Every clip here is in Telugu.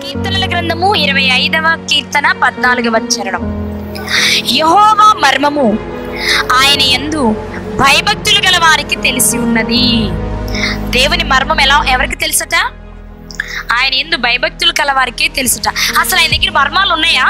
కీర్తనల గ్రంథము ఇరవై ఐదవ కీర్తన పద్నాలుగవ చరణం యహోవా మర్మము ఆయన యందు భయభక్తులు గల వారికి తెలిసి ఉన్నది దేవుని మర్మం ఎలా ఎవరికి తెలుసట ఆయన ఎందు భయభక్తులు కల వారికి తెలుసుట అసలు ఆయన దగ్గర మర్మాలు ఉన్నాయా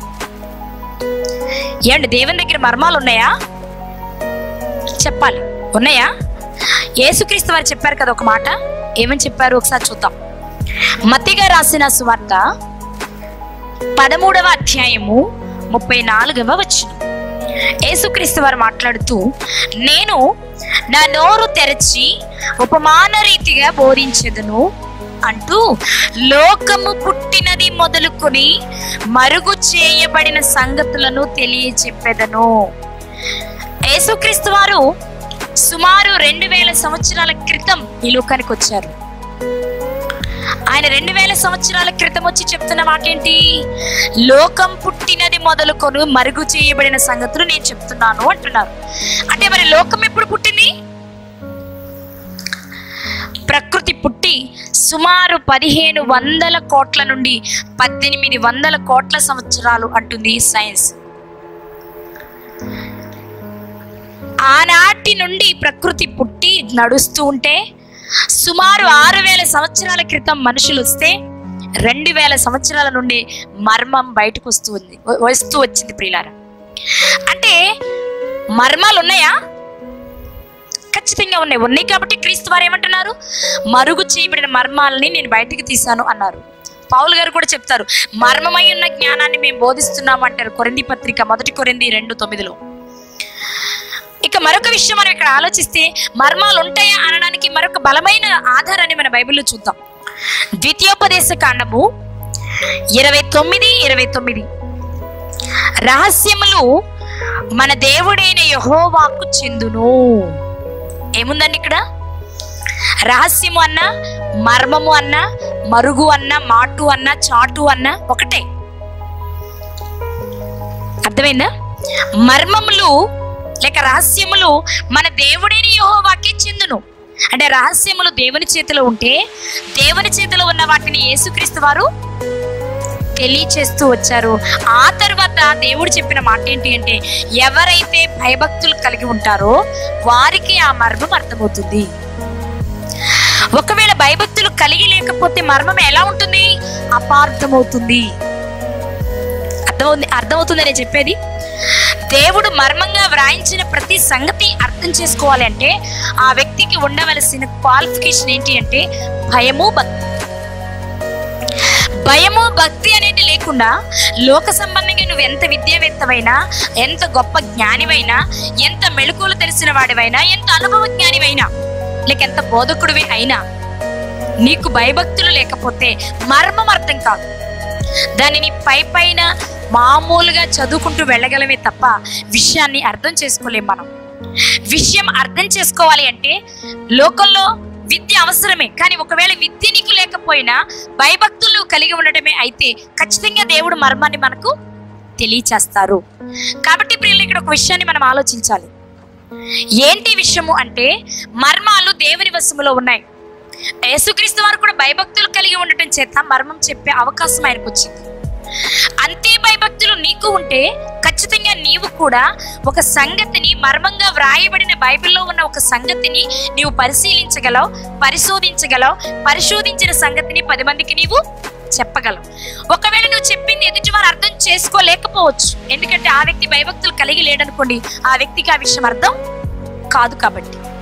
ఏమండి దేవుని దగ్గర మర్మాలు ఉన్నాయా చెప్పాలి ఉన్నాయా యేసుక్రీస్తు వారు చెప్పారు కదా ఒక మాట ఏమని చెప్పారు ఒకసారి చూద్దాం మతిగా రాసిన సువార్త పదమూడవ అధ్యాయము ముప్పై నాలుగవ వచ్చిన యేసుక్రీస్తు వారు మాట్లాడుతూ నేను నా నోరు తెరచి ఉపమాన రీతిగా బోధించెదను అంటూ లోకము పుట్టినది మొదలుకొని మరుగు చేయబడిన సంగతులను తెలియచెప్పెదను యేసుక్రీస్తు వారు సుమారు రెండు వేల సంవత్సరాల క్రితం ఈ లోకానికి వచ్చారు ఆయన రెండు వేల సంవత్సరాల క్రితం వచ్చి చెప్తున్న మాట ఏంటి లోకం పుట్టినది మొదలుకొని మరుగు చేయబడిన సంగతులు నేను చెప్తున్నాను అంటున్నారు అంటే మరి లోకం ఎప్పుడు పుట్టింది ప్రకృతి పుట్టి సుమారు పదిహేను వందల కోట్ల నుండి పద్దెనిమిది వందల కోట్ల సంవత్సరాలు అంటుంది సైన్స్ ఆనాటి నుండి ప్రకృతి పుట్టి నడుస్తూ ఉంటే సుమారు ఆరు వేల సంవత్సరాల క్రితం మనుషులు వస్తే రెండు వేల సంవత్సరాల నుండి మర్మం బయటకు వస్తూ ఉంది వ- వస్తూ వచ్చింది ప్రియులారా అంటే మర్మాలు ఉన్నాయా ఖచ్చితంగా ఉన్నాయి ఉన్నాయి కాబట్టి క్రీస్తు వారు ఏమంటున్నారు మరుగు చేయబడిన మర్మాలని నేను బయటికి తీశాను అన్నారు పౌలు గారు కూడా చెప్తారు మర్మమై ఉన్న జ్ఞానాన్ని మేము బోధిస్తున్నాము అంటారు కొరింది పత్రిక మొదటి కొరింది రెండు తొమ్మిదిలో ఇక మరొక విషయం మనం ఇక్కడ ఆలోచిస్తే మర్మాలు ఉంటాయా అనడానికి మరొక బలమైన ఆధారాన్ని మన బైబిల్లో చూద్దాం ద్వితీయోపదేశ కాండము ఇరవై తొమ్మిది ఇరవై తొమ్మిది రహస్యములు మన దేవుడైన యహోవాకు చెందును ఏముందండి ఇక్కడ రహస్యము అన్న మర్మము అన్న మరుగు అన్న మాటు అన్న చాటు అన్న ఒకటే అర్థమైందా మర్మములు లేక రహస్యములు మన దేవుడైన యెహోవాకే చెందును అంటే రహస్యములు దేవుని చేతిలో ఉంటే దేవుని చేతిలో ఉన్న వాటిని యేసుక్రీస్తు వారు తెలియచేస్తూ వచ్చారు ఆ తర్వాత దేవుడు చెప్పిన మాట ఏంటి అంటే ఎవరైతే భయభక్తులు కలిగి ఉంటారో వారికి ఆ మర్మం అర్థమవుతుంది ఒకవేళ భయభక్తులు కలిగి లేకపోతే మర్మం ఎలా ఉంటుంది అపార్థమవుతుంది అర్థమవుతుంది అర్థమవుతుంది నేను చెప్పేది దేవుడు మర్మంగా వ్రాయించిన ప్రతి సంగతి అర్థం చేసుకోవాలి అంటే ఆ వ్యక్తికి ఉండవలసిన క్వాలిఫికేషన్ ఏంటి అంటే భయము భక్తి భయము భక్తి అనేది లేకుండా లోక సంబంధంగా నువ్వు ఎంత విద్యావేత్తవైనా ఎంత గొప్ప జ్ఞానివైనా ఎంత మెళుకువలు తెలిసిన వాడివైనా ఎంత అనుభవ జ్ఞానివైనా లేక ఎంత బోధకుడివి అయినా నీకు భయభక్తులు లేకపోతే మర్మం అర్థం కాదు దానిని పై పైన మామూలుగా చదువుకుంటూ వెళ్ళగలమే తప్ప విషయాన్ని అర్థం చేసుకోలేం మనం విషయం అర్థం చేసుకోవాలి అంటే లోకంలో విద్య అవసరమే కానీ ఒకవేళ విద్య నీకు లేకపోయినా భయభక్తులు నువ్వు కలిగి ఉండటమే అయితే ఖచ్చితంగా దేవుడు మర్మాన్ని మనకు తెలియచేస్తారు కాబట్టి ప్రియులు ఇక్కడ ఒక విషయాన్ని మనం ఆలోచించాలి ఏంటి విషయము అంటే మర్మాలు దేవుని వశములో ఉన్నాయి యేసుక్రీస్తు వారు కూడా భయభక్తులు కలిగి ఉండటం చేత మర్మం చెప్పే అవకాశం ఆయనకు వచ్చింది అంతే భయభక్తులు నీకు ఉంటే ఖచ్చితంగా నీవు కూడా ఒక సంగతిని మర్మంగా వ్రాయబడిన బైబిల్లో ఉన్న ఒక సంగతిని నీవు పరిశీలించగలవు పరిశోధించగలవు పరిశోధించిన సంగతిని పది మందికి నీవు చెప్పగలవు ఒకవేళ నువ్వు చెప్పింది ఎదుటి వారు అర్థం చేసుకోలేకపోవచ్చు ఎందుకంటే ఆ వ్యక్తి భయభక్తులు కలిగి లేడనుకోండి ఆ వ్యక్తికి ఆ విషయం అర్థం కాదు కాబట్టి